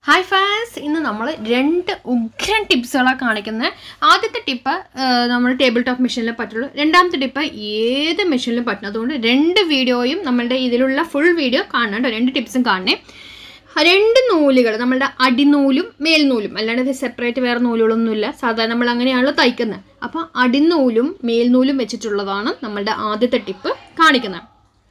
hi fans ഇന്ന് നമ്മൾ രണ്ട് ഉഗ്രൻ ടിപ്സുകളാണ് കാണിക്കുന്നത് ആദ്യത്തെ ടിപ്പ് നമ്മൾ ടേബിൾ ടോപ്പ് മെഷീനിൽ പറ്റുള്ളൂ രണ്ടാമത്തെ ടിപ്പ് ഏത് മെഷീനിലും പറ്റും അതുകൊണ്ട് രണ്ട് വീഡിയോയും നമ്മളുടെ ഇതിലുള്ള ഫുൾ വീഡിയോ കാണണം കേട്ടോ രണ്ട് ടിപ്സും കാണണേ രണ്ട് നൂലുകൾ നമ്മളുടെ അടിനൂലും മേൽനൂലും അല്ലാണ്ട് ഇത് സെപ്പറേറ്റ് വേറെ നൂലുകളൊന്നുമില്ല സാധാരണ നമ്മൾ അങ്ങനെയാണല്ലോ തയ്ക്കുന്നത് അപ്പോൾ അടിനൂലും മേൽനൂലും വെച്ചിട്ടുള്ളതാണ് നമ്മളുടെ ആദ്യത്തെ ടിപ്പ് കാണിക്കുന്നത്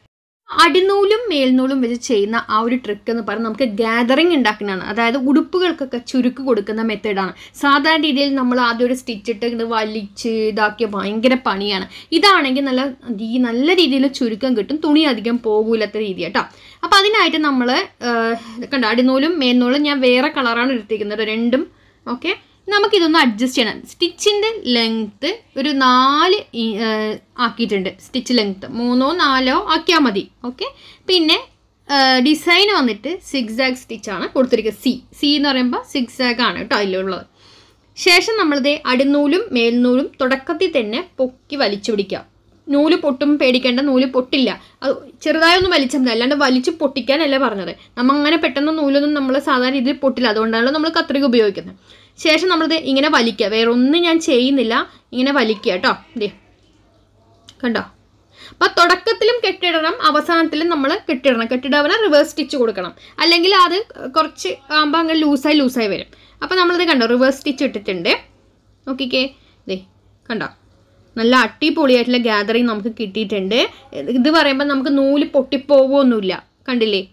അടിനൂലും മേൽനൂലും വെച്ച് ചെയ്യുന്ന ആ ഒരു ട്രിക്ക് എന്ന് പറഞ്ഞാൽ നമുക്ക് ഗ്യാതറിങ് ഉണ്ടാക്കുന്നതാണ് അതായത് ഉടുപ്പുകൾക്കൊക്കെ ചുരുക്ക് കൊടുക്കുന്ന മെത്തേഡാണ് സാധാരണ രീതിയിൽ നമ്മൾ ആദ്യം ഒരു സ്റ്റിച്ച് ഇട്ട് ഇങ്ങട് വലിച്ച് ഇതാക്കിയ ഭയങ്കര പണിയാണ് ഇതാണെങ്കിൽ നല്ല ഈ നല്ല രീതിയിൽ ചുരുക്കം കിട്ടും തുണി അധികം പോകൂലത്ത രീതി കേട്ടോ അപ്പോൾ അതിനായിട്ട് നമ്മൾ കണ്ട അടിനൂലും മേൽനൂലും ഞാൻ വേറെ കളറാണ് എടുത്തിരിക്കുന്നത് രണ്ടും ഓക്കെ നമുക്കിതൊന്ന് അഡ്ജസ്റ്റ് ചെയ്യണം സ്റ്റിച്ചിൻ്റെ ലെങ്ത്ത് ഒരു നാല് ഇ- ഏഹ് ആക്കിയിട്ടുണ്ട് സ്റ്റിച്ച് ലെങ്ത്ത് മൂന്നോ നാലോ ആക്കിയാൽ മതി ഓക്കെ പിന്നെ ഡിസൈൻ വന്നിട്ട് സിക്സ് ആഗ് സ്റ്റിച്ചാണ് കൊടുത്തിരിക്കുന്നത് സി സി എന്ന് പറയുമ്പോൾ സിക്സ് ആഗ് ആണ് കേട്ടോ അതിലുള്ളത് ശേഷം നമ്മളിത് അടിനൂലും മേൽനൂലും തുടക്കത്തിൽ തന്നെ പൊക്കി വലിച്ചു പിടിക്കുക നൂല് പൊട്ടും പേടിക്കേണ്ട നൂല് പൊട്ടില്ല അത് ചെറുതായൊന്നും വലിച്ചാൽ മതി അല്ലാണ്ട് വലിച്ച് പൊട്ടിക്കാനല്ല പറഞ്ഞത് നമ്മൾ അങ്ങനെ പെട്ടെന്ന് നൂലൊന്നും നമ്മൾ സാധാരണ രീതിയിൽ പൊട്ടില്ല അതുകൊണ്ടാണല്ലോ നമ്മൾ കത്രിക ഉപയോഗിക്കുന്നത് ശേഷം നമ്മളിത് ഇങ്ങനെ വലിക്കുക വേറെ ഒന്നും ഞാൻ ചെയ്യുന്നില്ല ഇങ്ങനെ വലിക്കുക കേട്ടോ ദേ കണ്ടോ അപ്പോൾ തുടക്കത്തിലും കെട്ടിടണം അവസാനത്തിലും നമ്മൾ കെട്ടിടണം കെട്ടിടവന റിവേഴ്സ് സ്റ്റിച്ച് കൊടുക്കണം അല്ലെങ്കിൽ അത് കുറച്ച് ആകുമ്പോൾ അങ്ങനെ ലൂസായി ലൂസായി വരും അപ്പോൾ നമ്മളിത് കണ്ടോ റിവേഴ്സ് സ്റ്റിച്ച് ഇട്ടിട്ടുണ്ട് നോക്കിക്കേ ദേ കണ്ടോ നല്ല അടിപൊളിയായിട്ടുള്ള ഗ്യാതറിങ് നമുക്ക് കിട്ടിയിട്ടുണ്ട് ഇത് പറയുമ്പോൾ നമുക്ക് നൂല് പൊട്ടിപ്പോവുമൊന്നുമില്ല കണ്ടില്ലേ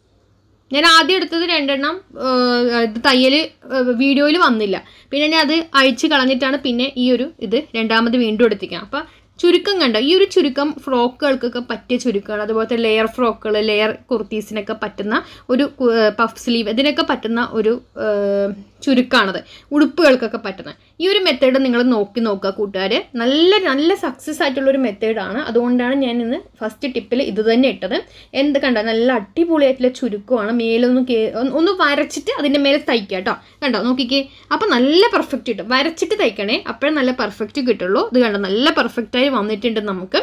ഞാൻ ആദ്യം എടുത്തത് രണ്ടെണ്ണം ഏഹ്, ഇത് തയ്യൽ വീഡിയോയിൽ വന്നില്ല പിന്നെ ഞാൻ അത് അഴിച്ച് കളഞ്ഞിട്ടാണ് പിന്നെ ഈ ഒരു ഇത് രണ്ടാമത് വീണ്ടും എടുത്തിരിക്കുന്നത് അപ്പം ചുരുക്കം കണ്ടോ ഈ ഒരു ചുരുക്കം ഫ്രോക്കുകൾക്കൊക്കെ പറ്റിയ ചുരുക്കമാണ് അതുപോലത്തെ ലെയർ ഫ്രോക്കുകൾ ലെയർ കുർത്തീസിനൊക്കെ പറ്റുന്ന ഒരു പഫ് സ്ലീവ് ഇതിനൊക്കെ പറ്റുന്ന ഒരു ഏഹ്, ചുരുക്കമാണത് ഉടുപ്പുകൾക്കൊക്കെ പറ്റുന്ന ഈ ഒരു മെത്തേഡ് നിങ്ങൾ നോക്കി നോക്കുക കൂട്ടുകാർ നല്ല നല്ല സക്സസ് ആയിട്ടുള്ള ഒരു മെത്തേഡാണ് അതുകൊണ്ടാണ് ഞാൻ ഇന്ന് ഫസ്റ്റ് ടിപ്പിൽ ഇത് തന്നെ ഇട്ടത് എന്ത് കണ്ടോ നല്ല അടിപൊളിയായിട്ടുള്ള ചുരുക്കമാണ് മേലൊന്ന് കേ ഒന്ന് ഒന്ന് വരച്ചിട്ട് അതിൻ്റെ മേലെ തയ്ക്കുക കേട്ടോ കണ്ടോ നോക്കിക്കേ അപ്പോൾ നല്ല പെർഫെക്റ്റ് കിട്ടും വരച്ചിട്ട് തയ്ക്കണേ അപ്പോഴേ നല്ല പെർഫെക്റ്റ് കിട്ടുള്ളൂ ഇത് കണ്ടോ നല്ല പെർഫെക്റ്റായി വന്നിട്ടുണ്ട് നമുക്ക്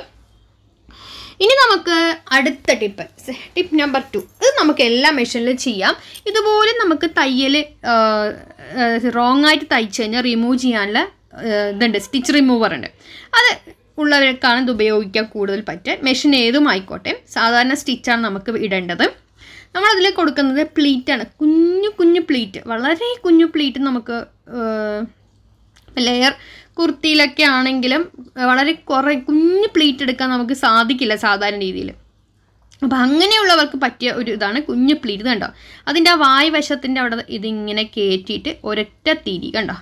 ഇനി നമുക്ക് അടുത്ത ടിപ്പ് ടിപ്പ് നമ്പർ ടു ഇത് നമുക്ക് എല്ലാ മെഷീനിലും ചെയ്യാം ഇതുപോലെ നമുക്ക് തയ്യൽ റോങ് ആയിട്ട് തയ്ച്ചു കഴിഞ്ഞാൽ റിമൂവ് ചെയ്യാനുള്ള ആ, ഇതുണ്ട് സ്റ്റിച്ച് റിമൂവർ ഉണ്ട് അത് ഉള്ളവർക്കാണ് ഇത് ഉപയോഗിക്കാൻ കൂടുതൽ പറ്റുക മെഷീൻ ഏതും ആയിക്കോട്ടെ സാധാരണ സ്റ്റിച്ചാണ് നമുക്ക് ഇടേണ്ടത് നമ്മളതിൽ കൊടുക്കുന്നത് പ്ലീറ്റാണ് കുഞ്ഞു കുഞ്ഞു പ്ലീറ്റ് വളരെ കുഞ്ഞു പ്ലീറ്റ് നമുക്ക് ലെയർ കുർത്തിയിലൊക്കെ ആണെങ്കിലും വളരെ കുറേ കുഞ്ഞു പ്ലീറ്റ് എടുക്കാൻ നമുക്ക് സാധിക്കില്ല സാധാരണ രീതിയിൽ അപ്പോൾ അങ്ങനെയുള്ളവർക്ക് പറ്റിയ ഒരു ഇതാണ് കുഞ്ഞു പ്ലീറ്റ് ഇത് കണ്ടോ അതിൻ്റെ ആ വായ് വശത്തിൻ്റെ അവിടെ ഇതിങ്ങനെ കയറ്റിയിട്ട് ഒരൊറ്റ തിരി കണ്ടോ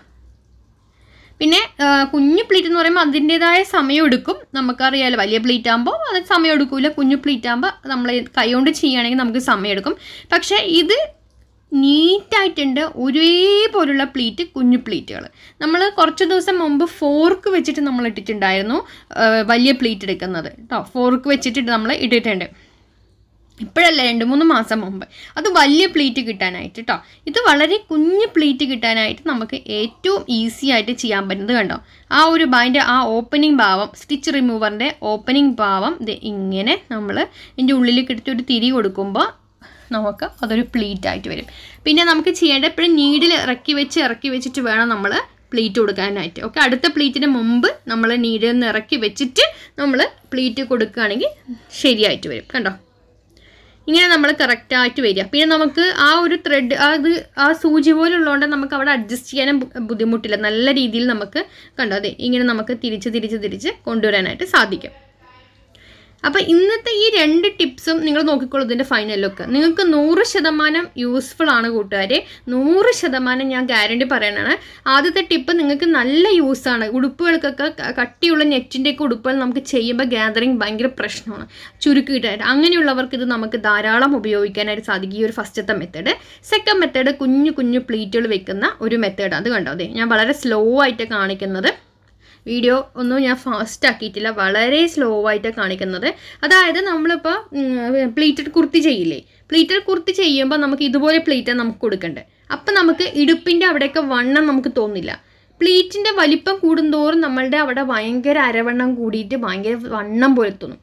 പിന്നെ ആ, കുഞ്ഞു പ്ലീറ്റ് എന്ന് പറയുമ്പോൾ അതിൻ്റെതായ സമയം എടുക്കും നമുക്കറിയാലോ വലിയ പ്ലീറ്റ് ആകുമ്പോൾ അത് സമയം എടുക്കില്ല കുഞ്ഞു പ്ലീറ്റ് ആകുമ്പോൾ നമ്മൾ കൈകൊണ്ട് ചെയ്യുകയാണെങ്കിൽ നമുക്ക് സമയം എടുക്കും പക്ഷേ ഇത് നീറ്റായിട്ടുണ്ട് ഒരേപോലുള്ള പ്ലീറ്റ് കുഞ്ഞു പ്ലീറ്റുകൾ നമ്മൾ കുറച്ച് ദിവസം മുമ്പ് ഫോർക്ക് വെച്ചിട്ട് നമ്മൾ ഇട്ടിട്ടുണ്ടായിരുന്നു ആ, വലിയ പ്ലീറ്റ് എടുക്കുന്നത് കേട്ടോ ഫോർക്ക് വെച്ചിട്ട് നമ്മൾ ഇട്ടിട്ടുണ്ട് ഇപ്പോഴല്ല രണ്ട് മൂന്ന് മാസം മുമ്പ് അത് വലിയ പ്ലീറ്റ് കിട്ടാനായിട്ട് കേട്ടോ ഇത് വളരെ കുഞ്ഞ് പ്ലീറ്റ് കിട്ടാനായിട്ട് നമുക്ക് ഏറ്റവും ഈസി ആയിട്ട് ചെയ്യാൻ പറ്റുന്നത് കണ്ടോ ആ ഒരു അതിൻ്റെ ആ ഓപ്പണിംഗ് ഭാവം സ്റ്റിച്ച് റിമൂവറിൻ്റെ ഓപ്പണിംഗ് ഭാവം ഇത് ഇങ്ങനെ നമ്മൾ ഇതിൻ്റെ ഉള്ളിലേക്ക് എടുത്ത് ഒരു തിരി കൊടുക്കുമ്പോൾ നമുക്ക് അതൊരു പ്ലീറ്റ് ആയിട്ട് വരും പിന്നെ നമുക്ക് ചെയ്യേണ്ട എപ്പോഴും നീഡിൽ ഇറക്കി വെച്ച് ഇറക്കി വെച്ചിട്ട് വേണം നമ്മൾ പ്ലീറ്റ് കൊടുക്കാനായിട്ട് ഓക്കെ അടുത്ത പ്ലീറ്റിന് മുമ്പ് നമ്മൾ നീഡിൽ നിന്ന് ഇറക്കി വെച്ചിട്ട് നമ്മൾ പ്ലീറ്റ് കൊടുക്കുകയാണെങ്കിൽ ശരിയായിട്ട് വരും കണ്ടോ ഇങ്ങനെ നമ്മൾ കറക്റ്റായിട്ട് വരിക പിന്നെ നമുക്ക് ആ ഒരു ത്രെഡ് അത് ആ സൂചി പോലുള്ളതുകൊണ്ട് നമുക്ക് അവിടെ അഡ്ജസ്റ്റ് ചെയ്യാനും ബു- ബുദ്ധിമുട്ടില്ല നല്ല രീതിയിൽ നമുക്ക് കണ്ടോ അതെ ഇങ്ങനെ നമുക്ക് തിരിച്ച് തിരിച്ച് തിരിച്ച് കൊണ്ടുവരാനായിട്ട് സാധിക്കും അപ്പോൾ ഇന്നത്തെ ഈ രണ്ട് ടിപ്സും നിങ്ങൾ നോക്കിക്കോളൂ ഇതിൻ്റെ ഫൈനൽ ലുക്ക് നിങ്ങൾക്ക് നൂറ് ശതമാനം യൂസ്ഫുൾ ആണ് കൂട്ടുകാരെ നൂറ് ശതമാനം ഞാൻ ഗ്യാരണ്ടി പറയണതാണ് ആദ്യത്തെ ടിപ്പ് നിങ്ങൾക്ക് നല്ല യൂസാണ് ഉടുപ്പുകൾക്കൊക്കെ ക- കട്ടിയുള്ള നെറ്റിൻ്റെയൊക്കെ ഉടുപ്പുകൾ നമുക്ക് ചെയ്യുമ്പോൾ ഗ്യാതറിങ് ഭയങ്കര പ്രശ്നമാണ് ചുരുക്കി കിട്ടാനായിട്ട് അങ്ങനെയുള്ളവർക്ക് ഇത് നമുക്ക് ധാരാളം ഉപയോഗിക്കാനായിട്ട് സാധിക്കും ഈ ഒരു ഫസ്റ്റത്തെ മെത്തേഡ് സെക്കൻഡ് മെത്തേഡ് കുഞ്ഞു കുഞ്ഞു പ്ലീറ്റുകൾ വെക്കുന്ന ഒരു മെത്തേഡ് അത് കണ്ടോ അതെ ഞാൻ വളരെ സ്ലോ ആയിട്ട് കാണിക്കുന്നത് വീഡിയോ ഒന്നും ഞാൻ ഫാസ്റ്റ് ആക്കിയിട്ടില്ല വളരെ സ്ലോ ആയിട്ട് കാണിക്കുന്നത് അതായത് നമ്മളിപ്പോൾ പ്ലീറ്റഡ് കുർത്തി ചെയ്യില്ലേ പ്ലീറ്റഡ് കുർത്തി ചെയ്യുമ്പോൾ നമുക്ക് ഇതുപോലെ പ്ലീറ്റ് നമുക്ക് കൊടുക്കണ്ടേ അപ്പം നമുക്ക് ഇടുപ്പിൻ്റെ അവിടെയൊക്കെ വണ്ണം നമുക്ക് തോന്നില്ല പ്ലീറ്റിൻ്റെ വലിപ്പം കൂടുന്തോറും നമ്മളുടെ അവിടെ ഭയങ്കര അരവണ്ണം കൂടിയിട്ട് ഭയങ്കര വണ്ണം പോലെ തോന്നും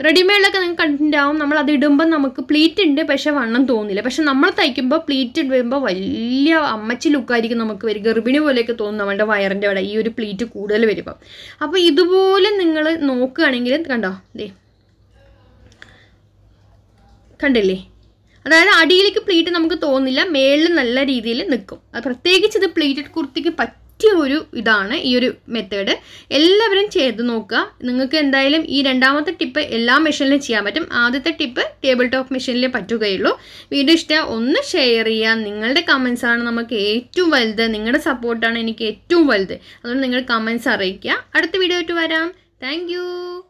റെഡിമെയ്ഡിലൊക്കെ നിങ്ങൾക്ക് കണ്ടിട്ടുണ്ടാവും നമ്മൾ അത് ഇടുമ്പോൾ നമുക്ക് പ്ലീറ്റ് ഉണ്ട് പക്ഷെ വണ്ണം തോന്നില്ല പക്ഷെ നമ്മൾ തയ്ക്കുമ്പോൾ പ്ലീറ്റ് വരുമ്പോൾ വലിയ അമ്മച്ചി ലുക്കായിരിക്കും നമുക്ക് വരും ഗർഭിണി പോലെയൊക്കെ തോന്നും നമ്മളുടെ വയറിൻ്റെ അവിടെ ഈ ഒരു പ്ലീറ്റ് കൂടുതൽ വരുമ്പോൾ അപ്പോൾ ഇതുപോലെ നിങ്ങൾ നോക്കുകയാണെങ്കിൽ കണ്ടോ ദേ കണ്ടില്ലേ അതായത് അടിയിലേക്ക് പ്ലീറ്റ് നമുക്ക് തോന്നില്ല മേളിൽ നല്ല രീതിയിൽ നിൽക്കും അത് പ്രത്യേകിച്ച് ഇത് പ്ലീറ്റഡ് കുർത്തിക്ക് പറ്റിയ ഒരു ഇതാണ് ഈ ഒരു മെത്തേഡ് എല്ലാവരും ചെയ്ത് നോക്കുക നിങ്ങൾക്ക് എന്തായാലും ഈ രണ്ടാമത്തെ ടിപ്പ് എല്ലാ മെഷീനിലും ചെയ്യാൻ പറ്റും ആദ്യത്തെ ടിപ്പ് ടേബിൾ ടോപ്പ് മെഷീനിലേ പറ്റുകയുള്ളൂ വീഡിയോ ഇഷ്ടം ഒന്ന് ഷെയർ ചെയ്യുക നിങ്ങളുടെ കമൻസ് ആണ് നമുക്ക് ഏറ്റവും വലുത് നിങ്ങളുടെ സപ്പോർട്ടാണ് എനിക്ക് ഏറ്റവും വലുത് അതുകൊണ്ട് നിങ്ങൾ കമൻസ് അറിയിക്കുക അടുത്ത വീഡിയോ ആയിട്ട് വരാം താങ്ക്